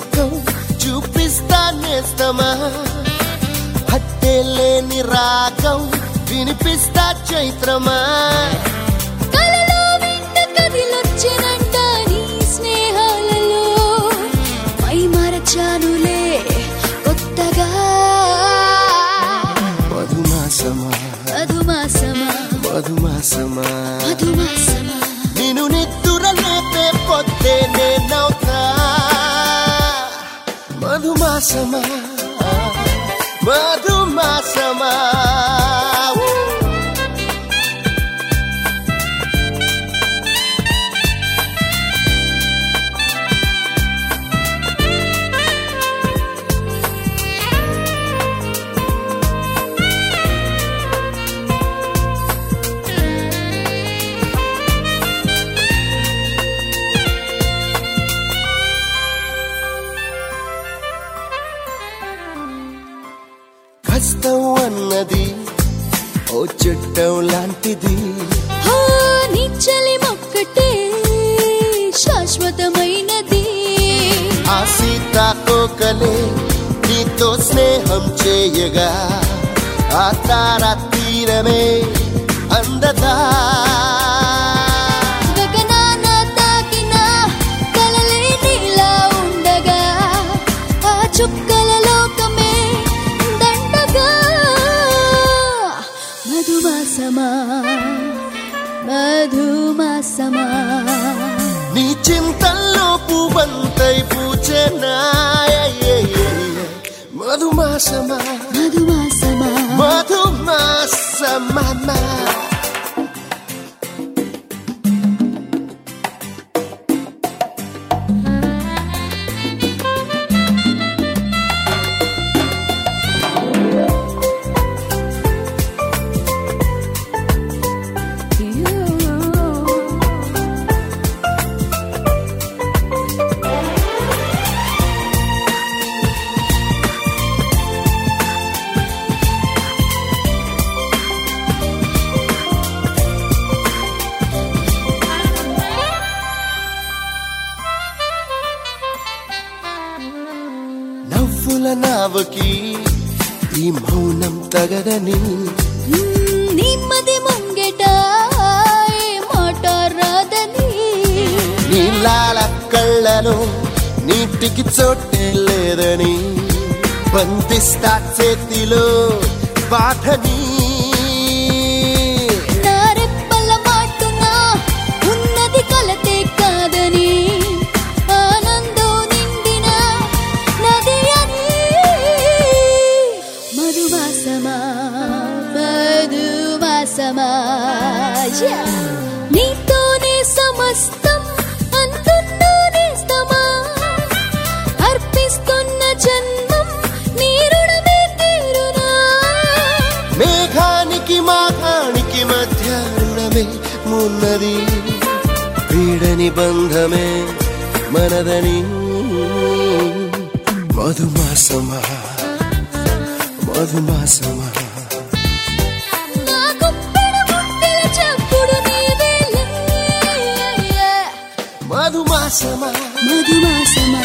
లోకం చూపిస్తా నేస్తమా హత్తే లేని రాగం వినిపిస్తా చైత్రమా కలలో వెంట కదిలొచ్చినంట నీ స్నేహాలలో మై మరచానులే కొత్తగా మధుమాసమా మధుమాసమా మధుమాసమా మధుమాసమా నేను నిద్దుర లేపే పొద్దే నేనవుతా మధుమాసమా మధుమాసమా కష్టం అన్నది ఓ చుట్టం లాంటిది హో నీ చలి మొక్కటే శాశ్వతమైనది ఆ సీతాకోకలే నీతో స్నేహం చేయగా ఆ తార తీరమే అందదా గగనాన తాకిన కలలే నీలా ఉండగా ఆ చుక్కల లోకమే దండగా మధుమాసమా మధుమాసమా నీ చింతల్లో పువ్వంతై పూచెనా మధుమాసమా మధుమాసమా మధుమాసమా నవ్వుల నావకి ఈ మౌనం తగదని నీ మది ముంగెట ఏ మాట రాదని నీలాల కళ్ళలో నీటికి చోటే లేదని బంధిస్తా చేతిలో బాధని నా రెప్పల మాటున ఉన్నది కలతే కాదని ఆనందం నిండిన నది అని మధువాసమా మధువాసమా Yeah. నీతోనే సమస్తం అంతున్నా నేస్తమా అర్పిస్తున్న జన్మం నీ రుణమే తీరునా మేఘానికి మాఘానికి మధ్య రుణమే మున్నది పీడని బంధమే మనదని మధుమాసమా మధుమాసమా నా గుప్పెడ గుండెల చప్పుడు నీవేలే మధుమాసమా మధుమాసమా